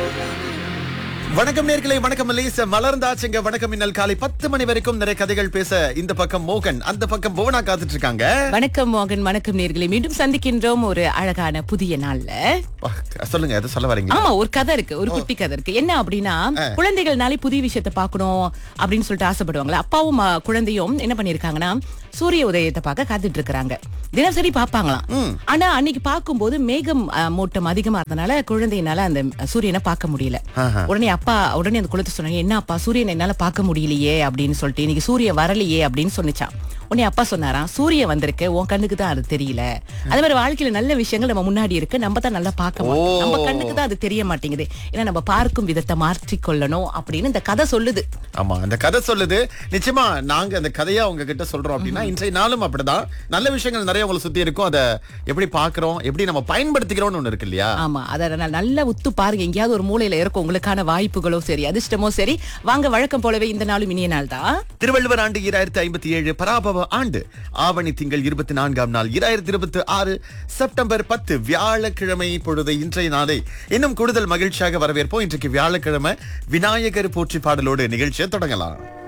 வணக்கம் நேர்களை வணக்கம் மலேச மலர்ந்தாச்சுங்க வணக்கம் மின்னல் காலை பத்து மணி வரைக்கும் நிறைய கதைகள் பேச இந்த பக்கம் மோகன் அந்த பக்கம் புவனா காத்துட்டு இருக்காங்க வணக்கம் மோகன் வணக்கம் நேர்களை மீண்டும் சந்திக்கின்றோம் ஒரு அழகான புதிய நாள்ல பா, சொல்லுங்க எதை சொல்ல வரீங்க ஆமா ஒரு கதை இருக்கு ஒரு குட்டி கதை இருக்கு என்ன அப்படின்னா குழந்தைகள்னாலே புதிய விஷயத்த பார்க்கணும் அப்படின்னு சொல்லிட்டு ஆசைப்படுவாங்களா அப்பாவும் அஹ், குழந்தையும் என்ன பண்ணிருக்காங்கன்னா சூரிய உதயத்தை பார்க்க காத்துட்டு இருக்காங்க தினசரி பாப்பாங்களாம் ஆனா அன்னைக்கு பார்க்கும்போது மேகம் அஹ், மூட்டம் அதிகமா இருந்தனால குழந்தையினால அந்த சூரியனை பார்க்க முடியல ஆஹா. உடனே அப்பா உடனே அந்த குளத்தை சொன்னாங்க என்ன அப்பா சூரியனை என்னால பார்க்க முடியலையே அப்படின்னு சொல்லிட்டு இன்னைக்கு சூரியன் வரலையே அப்படின்னு சொன்னிச்சான் உடனே அப்பா சொன்னாராம் சூரியன் வந்திருக்கு உன் கண்ணுக்கு தான் அது தெரியல அதே மாதிரி வாழ்க்கையில நல்ல விஷயங்கள் நம்ம முன்னாடி இருக்கு நம்ம தான் நல்லா பார்க்க மாட்டோம் நம்ம கண்ணுக்கு தான் அது தெரிய மாட்டேங்குது ஏன்னா நம்ம பார்க்கும் விதத்தை மாற்றிக் கொள்ளணும் அப்படின்னு இந்த கதை சொல்லுது ஆமா அந்த கதை சொல்லுது நிச்சயமா நாங்க அந்த கதையா உங்ககிட்ட சொல்றோம் அப்படின்னா இன்றைய நாளும் அப்படிதான் நல்ல விஷயங்கள் நிறைய உங்களை சுத்தி இருக்கும் அதை எப்படி பாக்குறோம் எப்படி நம்ம பயன்படுத்திக்கிறோம்னு ஒண்ணு இருக்கு இல்லையா ஆமா அத ந- நல்லா உத்து பாருங்க எங்கேயாவது ஒரு மூலையில இருக்கும் உங்களுக்கான வாய்ப்புகளோ சரி அதிர்ஷ்டமோ சரி வாங்க வழக்கம் போலவே இந்த நாளும் இனிய நாள் தான் திருவள்ளுவர் ஆண்டு இராயிரத்தி ஐம்பத்தி ஏழு பராபவ ஆண்டு ஆவணி திங்கள் இருபத்தி நான்காம் நாள் இராயிரத்தி இருபத்தி ஆறு செப்டம்பர் பத்து வியாழக்கிழமை பொழுது இன்றைய நாளை இன்னும் கூடுதல் மகிழ்ச்சியாக வரவேற்போம் இன்றைக்கு வியாழக்கிழமை விநாயகர் போற்றி பாடலோடு நிகழ்ச்சியை தொடங்கலாம்